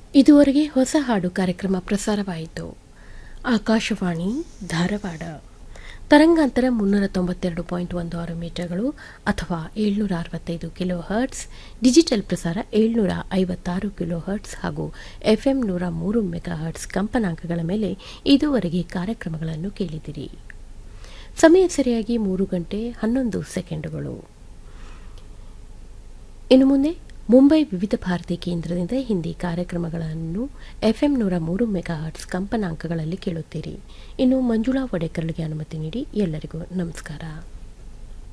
ಇದುವರೆಗೆ ಹೊಸ ಹಾಡು ಕಾರ್ಯಕ್ರಮ ಪ್ರಸಾರವಾಯಿತು ಆಕಾಶವಾಣಿ ಧಾರವಾಡ ತರಂಗಾಂತರ ಮುನ್ನೂರ ತೊಂಬತ್ತೆರಡು ಪಾಯಿಂಟ್ ಒಂದು ಆರು ಮೀಟರ್ಗಳು ಅಥವಾ ಏಳ್ನೂರ ಅರವತ್ತೈದು ಕಿಲೋ ಹರ್ಟ್ಸ್ ಡಿಜಿಟಲ್ ಪ್ರಸಾರ ಏಳ್ನೂರ ಐವತ್ತಾರು ಕಿಲೋ ಹರ್ಟ್ಸ್ ಹಾಗೂ ಎಫ್ಎಂ ನೂರ ಮೂರು ಮೆಗಾ ಹರ್ಟ್ಸ್ ಕಂಪನಾಂಕಗಳ ಮೇಲೆ ಇದುವರೆಗೆ ಕಾರ್ಯಕ್ರಮಗಳನ್ನು ಕೇಳಿದಿರಿ ಸಮಯ ಸರಿಯಾಗಿ ಮೂರು ಗಂಟೆ ಹನ್ನೊಂದು ಸೆಕೆಂಡುಗಳು ಇನ್ನು ಮುಂದೆ ಮುಂಬೈ ವಿವಿಧ ಭಾರತಿ ಕೇಂದ್ರದಿಂದ ಹಿಂದಿ ಕಾರ್ಯಕ್ರಮಗಳನ್ನು ಎಫ್ಎಂ ನೂರ ಮೂರು ಮೆಗಾ ಹರ್ಟ್ಸ್ ಕಂಪನಾಂಕಗಳಲ್ಲಿ ಕೇಳುತ್ತೀರಿ ಇನ್ನು ಮಂಜುಳಾ ವಡೇಕರ್ಗೆ ಅನುಮತಿ ನೀಡಿ ಎಲ್ಲರಿಗೂ ನಮಸ್ಕಾರ